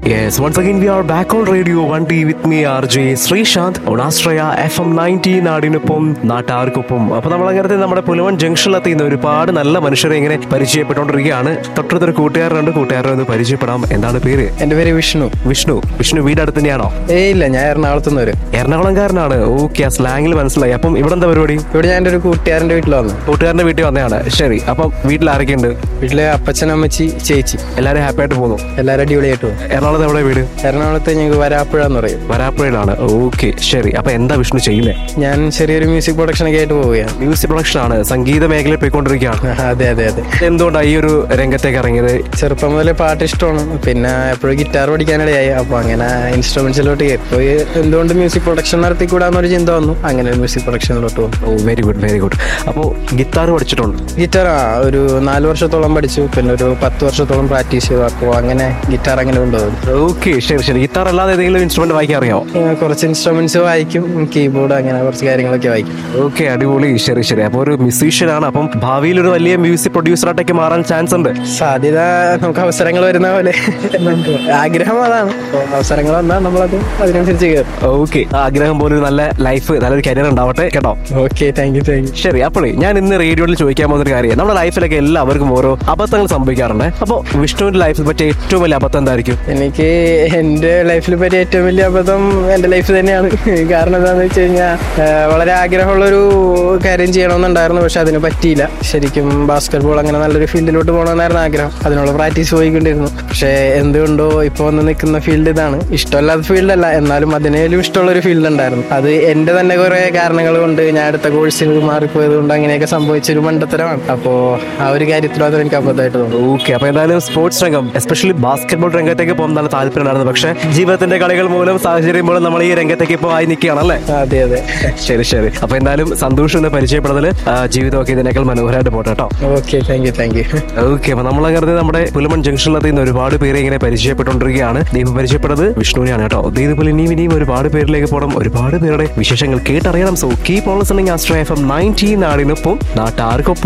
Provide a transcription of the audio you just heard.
Yes, once again we are back on Radio 1D with me RJ Sreesanth on Astraya FM 90 നാടിനൊപ്പം നാട്ടാർക്കൊപ്പം അപ്പൊ നമ്മൾ അങ്ങനത്തെ നമ്മുടെ പുലവൻ ജംഗ്ഷനിലെത്തി ഇന്ന് ഒരുപാട് നല്ല മനുഷ്യരെ ഇങ്ങനെ പരിചയപ്പെട്ടുകൊണ്ടിരിക്കുകയാണ് തൊട്ടടുത്തൊരു കൂട്ടുകാരനുണ്ട് കൂട്ടുകാരനെ ഒന്ന് പരിചയപ്പെടാം എന്താണ് പേര് എന്റെ പേര് വിഷ്ണു വിഷ്ണു വിഷ്ണു വീട് അടുത്ത് തന്നെയാണോ ഏയ് ഇല്ല ഞാൻ എറണാകുളത്ത് നിന്ന് വരും എറണാകുളംകാരനാണ് ഓക്കെ ആ സ്ലാങ്ങിൽ മനസ്സിലായി അപ്പം ഇവിടെ എന്താ പരിപാടി ഇവിടെ ഞാൻ എൻ്റെ ഒരു കൂട്ടുകാരന്റെ വീട്ടിൽ വന്നു കൂട്ടുകാരന്റെ വീട്ടിൽ വന്നതാണ് ശരി അപ്പം വീട്ടിൽ ആരൊക്കെയുണ്ട് വീട്ടിലെ അപ്പച്ചൻ അമ്മച്ചി ചേച്ചി എല്ലാവരും ഹാപ്പി ആയിട്ട് പോകുന്നു എല്ലാവരും അടിപൊളിയായിട്ട് പോകും എറണാകുളത്ത് എവിടെ വീട് എറണാകുളത്ത് ഞങ്ങൾക്ക് വരാപ്പുഴ എന്ന് പറയും വരാപ്പുഴയിലാണ് ഓക്കെ ശരി അപ്പൊ എന്താ വിഷ്ണു ചെയ്യുന്നത് ഞാൻ ചെറിയൊരു മ്യൂസിക് പ്രൊഡക്ഷൻ ഒക്കെ ആയിട്ട് പോവുകയാണ് മ്യൂസിക് പ്രൊഡക്ഷൻ ആണ് സംഗീത മേഖലയിൽ പോയിക്കൊണ്ടിരിക്കുകയാണ് അതെ അതെ അതെ എന്തുകൊണ്ടാണ് ഈ ഒരു രംഗത്തേക്ക് ഇറങ്ങിയത് ചെറുപ്പം മുതലേ പാട്ട് ഇഷ്ടമാണ് പിന്നെ എപ്പോഴും ഗിറ്റാർ പഠിക്കാനിടയായി അപ്പൊ അങ്ങനെ ഇൻസ്ട്രുമെന്റ്സിലോട്ട് കയറി പോയി എന്തുകൊണ്ട് മ്യൂസിക് പ്രൊഡക്ഷൻ നടത്തിക്കൂടാന്നൊരു ചിന്ത വന്നു അങ്ങനെ മ്യൂസിക് പ്രൊഡക്ഷനിലോട്ട് വന്നു oh very good very good അപ്പോൾ ഗിത്താർ പഠിച്ചിട്ടുണ്ട് ഗിറ്റാർ ആ ഒരു നാല് വർഷത്തോളം പഠിച്ചു പിന്നെ ഒരു പത്ത് വർഷത്തോളം പ്രാക്ടീസ് ചെയ്തു അപ്പോൾ അങ്ങനെ ഗിറ്റാർ അങ്ങനെ കൊണ്ടുപോകും ഓക്കെ ശരി ശരി ഗിത്താർ അല്ലാതെ ഏതെങ്കിലും ഇൻസ്ട്രുമെന്റ് വായിക്കാൻ അറിയാമോ ഏഹ് കുറച്ച് ഇൻസ്ട്രുമെന്റ്സ് വായിക്കും കീബോർഡ് അങ്ങനെ കുറച്ച് കാര്യങ്ങളൊക്കെ വായിക്കും ഓക്കെ അടിപൊളി ശരി ശരി അപ്പോൾ ഒരു മ്യൂസീഷ്യൻ ആണ് അപ്പം ഭാവിയിൽ ഒരു വലിയ മ്യൂസിക് പ്രൊഡ്യൂസറായിട്ടൊക്കെ മാറാൻ ചാൻസ് ഉണ്ട് സാധ്യത നമുക്ക് അവസരങ്ങൾ വരുന്ന പോലെ ആഗ്രഹം അതാണ് അപ്പോൾ അവസരങ്ങൾ വന്നാൽ നമ്മളത് അതിനനുസരിച്ച് കയറും ഓക്കെ ആഗ്രഹം പോലെ ഒരു നല്ല ലൈഫ് നല്ലൊരു കരിയർ ഉണ്ടാവട്ടെ കേട്ടോ okay thank you thank you ശരി അപ്പോഴേ ഞാൻ ഇന്ന് റേഡിയോയിൽ ചോദിക്കാൻ പോകുന്ന ഒരു കാര്യം നമ്മുടെ ലൈഫിലൊക്കെ എല്ലാവർക്കും ഓരോ അബദ്ധങ്ങൾ സംഭവിക്കാറുണ്ട് അപ്പോൾ വിഷ്ണുവിന്റെ ലൈഫിൽ പറ്റിയ ഏറ്റവും വലിയ അബദ്ധം എന്തായിരിക്കും എനിക്ക് എൻ്റെ ലൈഫിൽ പറ്റിയ ഏറ്റവും വലിയ അബദ്ധം എൻ്റെ ലൈഫ് തന്നെയാണ് കാരണം എന്താണെന്ന് വെച്ച് കഴിഞ്ഞാൽ വളരെ ആഗ്രഹമുള്ളൊരു കാര്യം ചെയ്യണമെന്നുണ്ടായിരുന്നു പക്ഷെ അതിന് പറ്റിയില്ല ശരിക്കും ബാസ്കറ്റ് ബോൾ അങ്ങനെ നല്ലൊരു ഫീൽഡിലോട്ട് പോകണമെന്നായിരുന്നു ആഗ്രഹം അതിനുള്ള പ്രാക്ടീസ് പോയിക്കൊണ്ടിരുന്നു പക്ഷേ എന്തുകൊണ്ടോ ഇപ്പോൾ വന്ന് നിൽക്കുന്ന ഫീൽഡ് ഇതാണ് ഇഷ്ടമല്ലാത്ത ഫീൽഡല്ല എന്നാലും അതിനേലും ഇഷ്ടമുള്ള ഒരു ഫീൽഡ് ഉണ്ടായിരുന്നു അത് എൻ്റെ തന്നെ കുറേ കാരണങ്ങൾ കൊണ്ട് ഞാൻ അടുത്ത കോഴ്സിൽ മാറിപ്പോയത് കൊണ്ട് അങ്ങനെയൊക്കെ സംഭവിച്ചൊരു മണ്ടത്തരമാണ് അപ്പോൾ ആ ഒരു കാര്യത്തിൽ മാത്രം എനിക്ക് അബദ്ധമായിട്ട് തോന്നുന്നു ഓക്കെ അപ്പൊ എന്തായാലും സ്പോർട്സ് രംഗം എസ്പെഷ്യലി ബാസ്കറ്റ്ബോൾ രംഗത്തേക്ക് പോകാൻ നല്ല താല്പര്യം ഉണ്ടായിരുന്നു പക്ഷേ ജീവിതത്തിന്റെ കളികൾ മൂലം സാഹചര്യം മൂലം നമ്മൾ ഈ രംഗത്തേക്ക് ഇപ്പോൾ ആയി നിൽക്കുകയാണല്ലേ അതെ അതെ ശരി ശരി അപ്പൊ എന്തായാലും സന്തോഷം എന്ന് പരിചയപ്പെടുന്നതിൽ ജീവിതമൊക്കെ ഇതിനേക്കാൾ മനോഹരമായിട്ട് പോട്ടെ കേട്ടോ okay thank you thank you okay അപ്പൊ നമ്മൾ അങ്ങനെ നമ്മുടെ പുലമൺ ജംഗ്ഷനിലെത്തി ഇന്ന് ഒരുപാട് പേരെ ഇങ്ങനെ പരിചയപ്പെട്ടുകൊണ്ടിരിക്കുകയാണ് ദീപം പരിചയപ്പെട്ടത് വിഷ്ണുവിനെയാണ് കേട്ടോ ഇതേപോലെ ഇനിയും ഇനിയും ഒരുപാട് പേരിലേക്ക് പോകണം ഒരുപാട് പേരുടെ വിശേഷങ്ങൾ കേട്ടറിയണം so keep on listening Astro F M nineteen നാടിനൊപ്പം നാട്ടാർക്കൊപ്പം